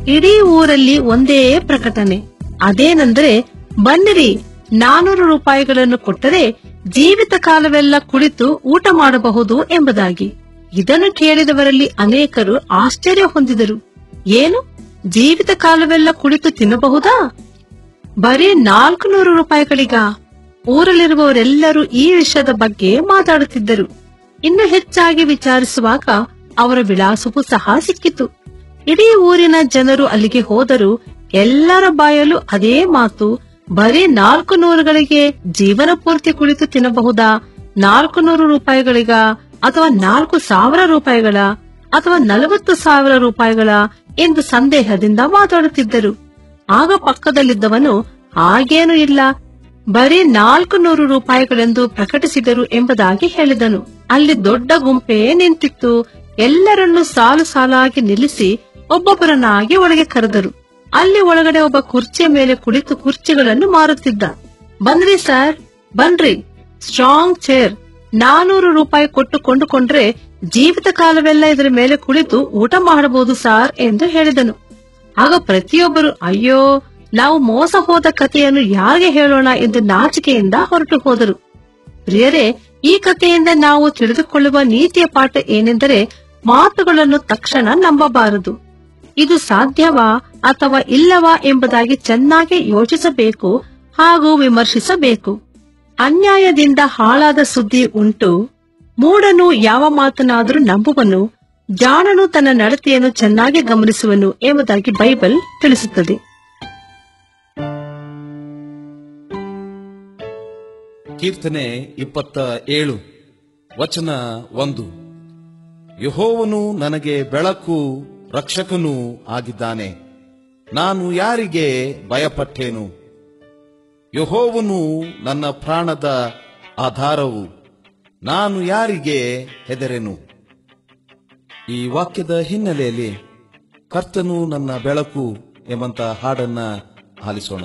ಇಡೀ ಊರಲ್ಲಿ ಒಂದೇ ಪ್ರಕಟಣೆ ಅದೇನೆಂದ್ರೆ ಬನ್ನಿರಿ ನಾನೂರು ರೂಪಾಯಿಗಳನ್ನು ಕೊಟ್ಟರೆ ಜೀವಿತ ಕಾಲವೆಲ್ಲ ಕುಳಿತು ಊಟ ಮಾಡಬಹುದು ಎಂಬುದಾಗಿ ಇದನ್ನು ಕೇಳಿದವರಲ್ಲಿ ಅನೇಕರು ಆಶ್ಚರ್ಯ ಹೊಂದಿದರು ಏನು ಜೀವಿತ ಕಾಲವೆಲ್ಲ ಕುಳಿತು ತಿನ್ನಬಹುದಾ ಬರೀ ನಾಲ್ಕು ನೂರು ರೂಪಾಯಿಗಳಿಗ ಊರಲ್ಲಿರುವವರೆಲ್ಲರೂ ಈ ವಿಷಯದ ಬಗ್ಗೆ ಮಾತಾಡುತ್ತಿದ್ದರು ಇನ್ನು ಹೆಚ್ಚಾಗಿ ವಿಚಾರಿಸುವಾಗ ಅವರ ವಿಳಾಸವೂ ಸಹ ಸಿಕ್ಕಿತು ಇಡೀ ಊರಿನ ಜನರು ಅಲ್ಲಿಗೆ ಹೋದರು ಎಲ್ಲರ ಬಾಯಲ್ಲೂ ಅದೇ ಮಾತು ಬರೀ ನಾಲ್ಕು ನೂರುಗಳಿಗೆ ಜೀವನ ಪೂರ್ತಿ ಕುಳಿತು ತಿನ್ನಬಹುದಾ ನಾಲ್ಕು ನೂರು ರೂಪಾಯಿಗಳಿಗ ಅಥವಾ ನಾಲ್ಕು ಸಾವಿರ ರೂಪಾಯಿಗಳ ಅಥವಾ ನಲವತ್ತು ಸಾವಿರ ರೂಪಾಯಿಗಳ ಎಂದು ಸಂದೇಹದಿಂದ ಮಾತಾಡುತ್ತಿದ್ದರು ಆಗ ಪಕ್ಕದಲ್ಲಿದ್ದವನು ಹಾಗೇನೂ ಇಲ್ಲ ಬರೀ ನಾಲ್ಕು ನೂರು ರೂಪಾಯಿಗಳೆಂದು ಪ್ರಕಟಿಸಿದರು ಎಂಬುದಾಗಿ ಹೇಳಿದನು ಅಲ್ಲಿ ದೊಡ್ಡ ಗುಂಪೇ ನಿಂತಿತ್ತು ಎಲ್ಲರನ್ನೂ ಸಾಲು ಸಾಲಾಗಿ ನಿಲ್ಲಿಸಿ ಒಬ್ಬೊಬ್ಬರನ್ನಾಗಿ ಒಳಗೆ ಕರೆದರು ಅಲ್ಲಿ ಒಳಗಡೆ ಒಬ್ಬ ಕುರ್ಚಿಯ ಮೇಲೆ ಕುಳಿತು ಕುರ್ಚಿಗಳನ್ನು ಮಾರುತ್ತಿದ್ದ ಬನ್ರಿ ಸರ್ ಬನ್ರಿ ಸ್ಟ್ರಾಂಗ್ ಚೇರ್ ನಾನೂರು ರೂಪಾಯಿ ಕೊಟ್ಟು ಕೊಂಡುಕೊಂಡ್ರೆ ಜೀವಿತ ಕಾಲವೆಲ್ಲ ಇದರ ಮೇಲೆ ಕುಳಿತು ಊಟ ಮಾಡಬಹುದು ಸಾರ್ ಎಂದು ಹೇಳಿದನು ಆಗ ಪ್ರತಿಯೊಬ್ಬರು ಅಯ್ಯೋ ನಾವು ಮೋಸ ಹೋದ ಕಥೆಯನ್ನು ಯಾರಿಗೆ ಹೇಳೋಣ ಎಂದು ನಾಚಿಕೆಯಿಂದ ಹೊರಟು ಹೋದರು ಪ್ರಿಯರೇ ಈ ಕಥೆಯಿಂದ ನಾವು ತಿಳಿದುಕೊಳ್ಳುವ ನೀತಿಯ ಪಾಠ ಏನೆಂದರೆ ಮಾತುಗಳನ್ನು ತಕ್ಷಣ ನಂಬಬಾರದು ಇದು ಸಾಧ್ಯವಾ ಅಥವಾ ಇಲ್ಲವಾ ಎಂಬುದಾಗಿ ಚೆನ್ನಾಗಿ ಯೋಚಿಸಬೇಕು ಹಾಗೂ ವಿಮರ್ಶಿಸಬೇಕು ಅನ್ಯಾಯದಿಂದ ಹಾಳಾದ ಸುದ್ದಿ ಉಂಟು ಮೂಢನು ಯಾವ ಮಾತನಾದರೂ ನಂಬುವನು ಜಾಣನು ತನ್ನ ನಡತೆಯನ್ನು ಚೆನ್ನಾಗಿ ಗಮನಿಸುವನು ಎಂಬುದಾಗಿ ಬೈಬಲ್ ತಿಳಿಸುತ್ತದೆ ಕೀರ್ತನೆ ಇಪ್ಪತ್ತ ಏಳು ವಚನ ಒಂದು ಯಹೋವನು ನನಗೆ ಬೆಳಕು ರಕ್ಷಕನೂ ಆಗಿದ್ದಾನೆ ನಾನು ಯಾರಿಗೆ ಭಯಪಟ್ಟೇನು ಯಹೋವನು ನನ್ನ ಪ್ರಾಣದ ಆಧಾರವು ನಾನು ಯಾರಿಗೆ ಹೆದರೆನು ಈ ವಾಕ್ಯದ ಹಿನ್ನೆಲೆಯಲ್ಲಿ ಕರ್ತನು ನನ್ನ ಬೆಳಕು ಎಂಬಂತ ಹಾಡನ್ನ ಆಲಿಸೋಣ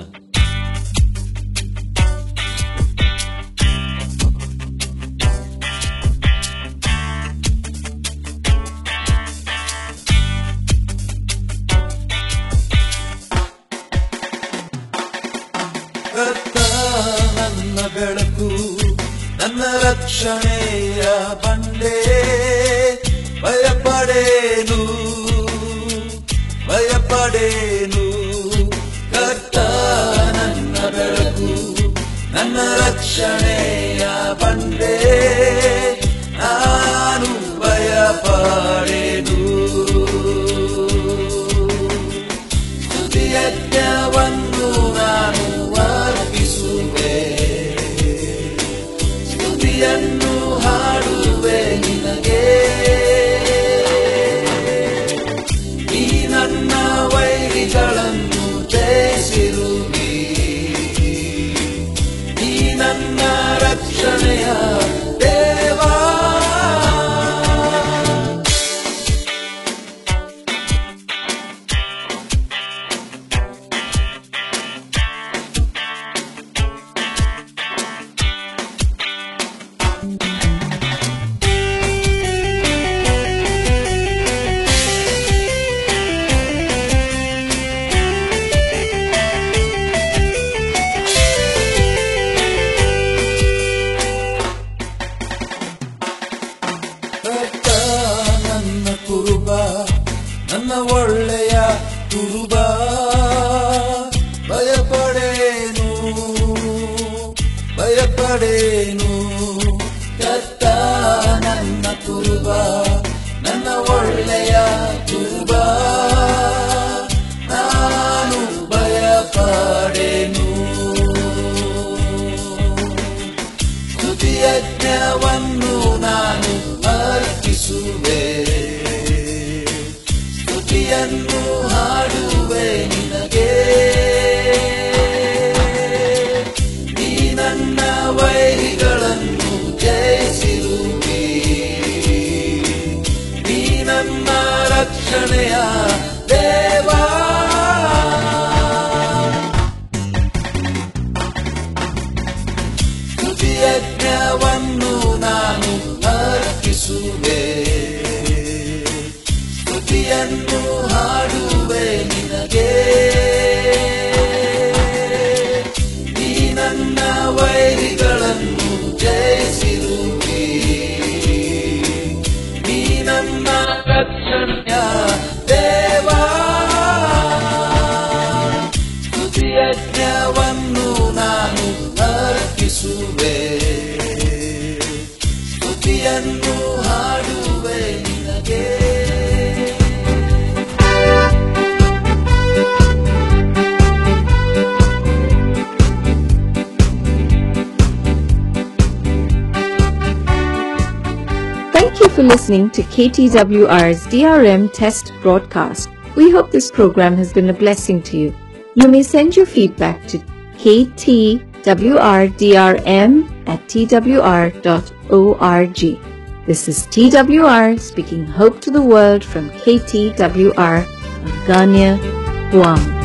ಕರ್ತ ನನ್ನ ಬೆಳಕು ನನ್ನ ರಕ್ಷಣೆಯ ಬಂಡೆ ಭಯಪಡೇನು ಭಯಪಡೇನು ಕರ್ತ ನನ್ನ ಬೆಳಕು ನನ್ನ ರಕ್ಷಣೆಯ ಬಂಡೆ ನಾನು ಭಯಪಡೇನು ಸ್ತುತಿಯಜ್ಞವನ್ನು ನಾನು ಅರ್ಪಿಸುವೆ ಸ್ತುತಿಯನ್ನು ಹಾಡುವೆ ನಿನಗೆ ಈ ನನ್ನ ವೈರಿಗಳನ್ನು ಜಯಿಸಿರುವಿ ಈ ನನ್ನ ರಕ್ಷಣೆಯ ದೇವಾ ಕರ್ತ ನನ್ನ ಕುರುಬ ನನ್ನ ಒಳ್ಳೆಯ ಕುರುಬ ಭಯಪಡೇನು ಭಯಪಡೇನು ಕರ್ತ ನನ್ನ ಕುರುಬ ನನ್ನ ಒಳ್ಳೆಯ ಕುರುಬ ನಾನು ಭಯಪಡೇನು ಸ್ತುತಿಯಜ್ಞವನ್ನು ನಾನು ಅರ್ಪಿಸುವೆ ಸ್ತುತಿಯನ್ನು ಹಾಡುವೆ ನಿನಗೆ ನೀ ನನ್ನ ವೈರಿಗಳನ್ನು ಜಯಿಸಿರುವಿ ನೀ ನನ್ನ ರಕ್ಷಣೆಯ ದೇವಾ ಯಜ್ಞವನ್ನು ನಾನು ಅರ್ಪಿಸುವೆ ಸ್ತುತಿಯನ್ನು ಹಾಡುವೆ ನಿನಗೆ Thank you for listening to KTWR's DRM test broadcast. We hope this program has been a blessing to you. You may send your feedback to ktwrdrm at twr.org. This is TWR speaking hope to the world from KTWR, Ghana, Guam.